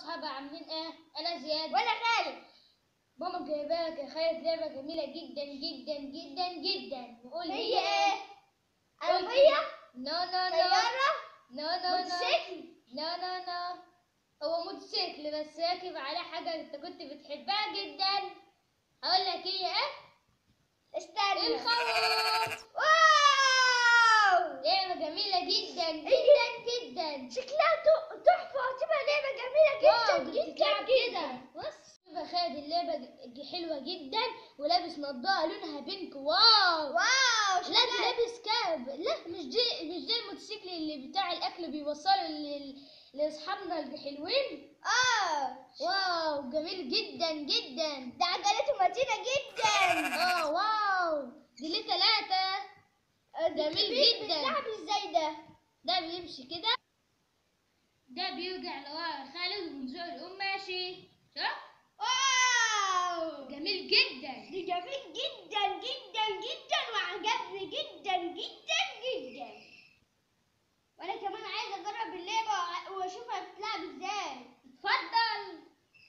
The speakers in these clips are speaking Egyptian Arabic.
واصحابها عاملين ايه انا زياد وانا خالد ماما جايبه لك يا خالد لعبه جميله جدا جدا جدا جدا وقول هي ايه عربية نو نو نو طيارة نو نو نو موتوسيكل نو نو نو هو موتوسيكل بس راكب عليه حاجه انت كنت بتحبها جدا هقول لك هي ايه استنى الخوف واو لعبه جميله جدا جدا جدا شكلها ت- تحفة هتبقى لعبة جميلة واو جدا دي جدا بتتلعب جدا كده بص شوف يا خالد اللعبه ج- حلوه جدا ولابس نضاره لونها بينك واو واو لا دي لابس كاب لا مش دي مش دي الموتوسيكل اللي بتاع الاكل بيوصله لل- لاصحابنا الحلوين اه واو جميل جدا جدا ده عجلته متينة جدا اه واو دي ليه تلاتة جميل جدا. بتلعب ازاي ده ده بيمشي كده ده بيرجع لورا خالد ونزوق الام ماشي شوف واو جميل جدا دي جميل جدا جدا جدا وعجبني جدا جدا جدا وانا كمان عايزه اجرب اللعبه وع- واشوفها بتتلعب ازاي اتفضل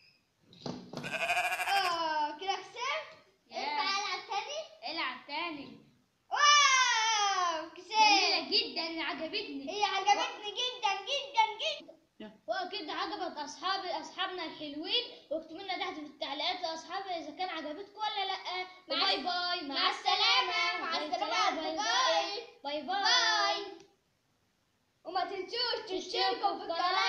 اه كده خسرت يا. ينفع العب تاني العب تاني واو جميلة كسبت جدا عجبتني هي عجبتني جدا جدا جدا واكيد عجبت اصحاب اصحابنا الحلوين واكتبوا لنا تحت في التعليقات لاصحابنا اذا كان عجبتكم ولا لا مع باي الس- باي مع السلامة. مع باي السلامة باي أصدقائي. باي باي باي وما تنسوش تشتركوا في القناه